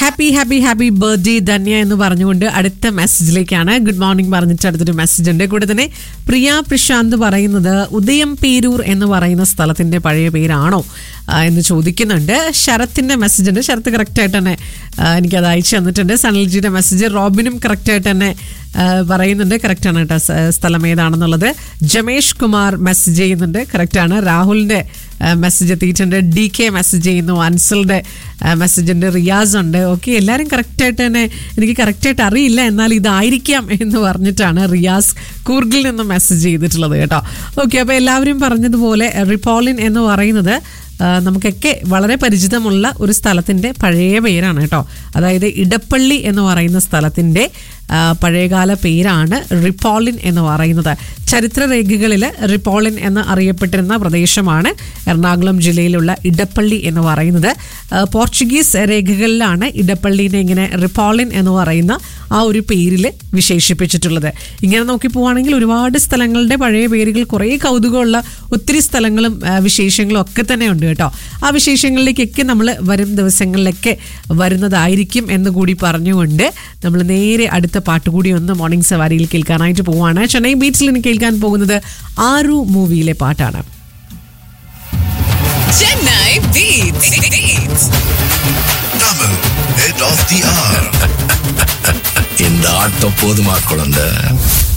Happy happy happy birthday Dhanya എന്ന് പറഞ്ഞുകൊണ്ട് അടുത്ത മെസ്സേജിലേക്കാണ് ഗുഡ് മോർണിംഗ് പറഞ്ഞിട്ട് അടുത്തൊരു മെസ്സേജ് ഉണ്ട് കൂടെ തന്നെ പ്രിയ പ്രശാന്ത് പറയുന്നത് ഉദയം പേരൂർ എന്ന് പറയുന്ന സ്ഥലത്തിന്റെ പഴയ പേരാണോ ആ, എന്ന് ചോദിക്കുന്നുണ്ട് ശരത്തിന്റെ മെസ്സേജ് ഉണ്ട് ശരത്ത് കറക്റ്റ് ആയിട്ട് തന്നെ ആ, എനിക്കത് അയച്ചു തന്നിട്ടുണ്ട് സനൽജിയുടെ മെസ്സേജ് റോബിനും കറക്റ്റ് ആയിട്ട് തന്നെ ആ, പറയുന്നുണ്ട് കറക്റ്റ് ആണ് കേട്ടോ സ- സ്ഥലം ഏതാണെന്നുള്ളത് ജമേഷ് കുമാർ മെസ്സേജ് ചെയ്യുന്നുണ്ട് കറക്റ്റ് ആണ് രാഹുലിന്റെ മെസ്സേജ് എത്തിയിട്ടുണ്ട് ഡി കെ മെസ്സേജ് ചെയ്യുന്നു അൻസലിന്റെ മെസ്സേജ് ഉണ്ട് റിയാസ് ഉണ്ട് ഓക്കെ എല്ലാവരും കറക്റ്റായിട്ട് തന്നെ എനിക്ക് കറക്റ്റായിട്ട് അറിയില്ല എന്നാൽ ഇതായിരിക്കാം എന്ന് പറഞ്ഞിട്ടാണ് റിയാസ് കൂർഗിൽ നിന്ന് മെസ്സേജ് ചെയ്തിട്ടുള്ളത് കേട്ടോ ഓക്കെ അപ്പോൾ എല്ലാവരും പറഞ്ഞതുപോലെ റിപ്പോളിൻ എന്ന് പറയുന്നത് ആ, നമുക്കൊക്കെ വളരെ പരിചിതമുള്ള ഒരു സ്ഥലത്തിൻ്റെ പഴയ പേരാണ് കേട്ടോ അതായത് ഇടപ്പള്ളി എന്ന് പറയുന്ന സ്ഥലത്തിൻ്റെ ആ, പഴയകാല പേരാണ് റിപ്പോളിൻ എന്ന് പറയുന്നത് ചരിത്രരേഖകളിൽ റിപ്പോളിൻ എന്ന് അറിയപ്പെട്ടിരുന്ന പ്രദേശമാണ് എറണാകുളം ജില്ലയിലുള്ള ഇടപ്പള്ളി എന്ന് പറയുന്നത് ആ, പോർച്ചുഗീസ് രേഖകളിലാണ് ഇടപ്പള്ളിനെ ഇങ്ങനെ റിപ്പോളിൻ എന്ന് പറയുന്ന ആ ഒരു പേരിൽ വിശേഷിപ്പിച്ചിട്ടുള്ളത് ഇങ്ങനെ നോക്കി പോവുകയാണെങ്കിൽ ഒരുപാട് സ്ഥലങ്ങളുടെ പഴയ പേരുകൾ കുറേ കൗതുകമുള്ള ഒത്തിരി സ്ഥലങ്ങളും ആ, വിശേഷങ്ങളും ഒക്കെ തന്നെ ഉണ്ട് കേട്ടോ ആ വിശേഷങ്ങളിലേക്കൊക്കെ നമ്മൾ വരും ദിവസങ്ങളിലൊക്കെ വരുന്നതായിരിക്കും എന്ന് കൂടി പറഞ്ഞുകൊണ്ട് നമ്മൾ നേരെ അടുത്ത പാട്ട് കൂടി ഒന്ന് മോർണിംഗ് സവാരിയിൽ കേൾക്കാനായിട്ട് പോവാണ് ചെന്നൈ ബീച്ചിൽ ഇനി കേൾക്കാൻ പോകുന്നത് ആറു മൂവിയിലെ പാട്ടാണ് Chennai Beats. Beats. Tamil, head of the hour. இந்த ஆட்டம் போதுமா குழந்தை